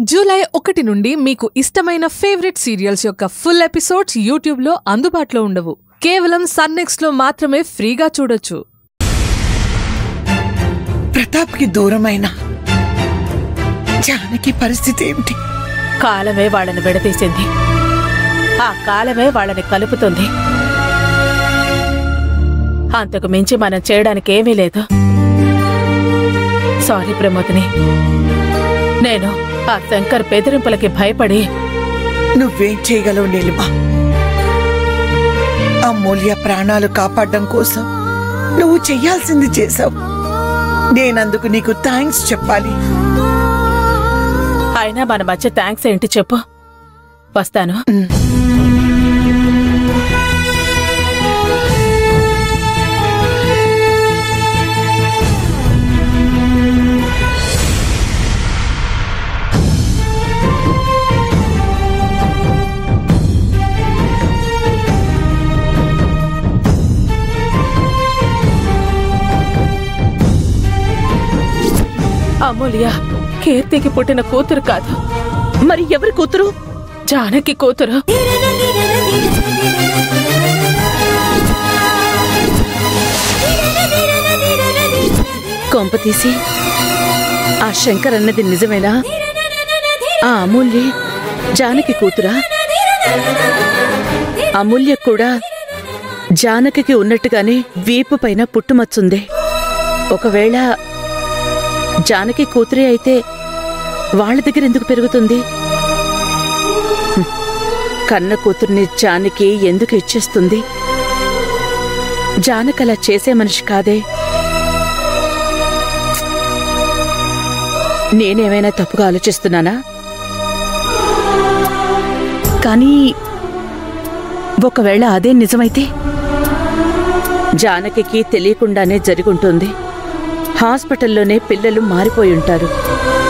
July ఒకటి నుండి మీకు ఇష్టమైన ఫేవరెట్ సీరియల్స్ యొక్క ఫుల్ ఎపిసోడ్స్ యూట్యూబ్లో అందుబాటులో ఉండవు కేవలం సన్నెక్స్లో మాత్రమే ఫ్రీగా చూడొచ్చు ప్రతాప్కి దూరమైన జానకి పరిస్థితి ఏమిటి కాలమే వాళ్ళని విడదీసింది ఆ కాలమే వాళ్ళని కలుపుతుంది అంతకు మించి మనం చేయడానికి ఏమీ లేదు సారీ ప్రమోదిని నేను ఆ శంకర్ బెదిరింపులకి భయపడి నువ్వేం చేయగలవు నీలిమా అమూల్య ప్రాణాలు కాపాడడం కోసం నువ్వు చెయ్యాల్సింది చేశావు నేనందుకు నీకు థ్యాంక్స్ చెప్పాలి అయినా మన మధ్య థ్యాంక్స్ ఏంటి చెప్పు వస్తాను అమూల్య కీర్తికి పుట్టిన కూతురు కాదు మరి ఎవరి కూతురు జానకి కూతురు కొంప తీసి ఆ శంకర్ అన్నది నిజమేనా ఆ అమూల్య జానకి కూతురా అమూల్య కూడా జానకి ఉన్నట్టుగానే వీపు పైన పుట్టుమచ్చుంది ఒకవేళ జానకి కూతురే అయితే వాళ్ళ దగ్గర ఎందుకు పెరుగుతుంది హ్మ్. కన్న కూతుర్ని జానకి ఎందుకు ఇచ్చేస్తుంది జానకి అలా చేసే మనిషి కాదే నేనేమైనా తప్పుగా ఆలోచిస్తున్నానా కానీ ఒకవేళ అదే నిజమైతే జానకి తెలియకుండానే జరుగుంటుంది హాస్పిటల్లోనే పిల్లలు మారిపోయి ఉంటారు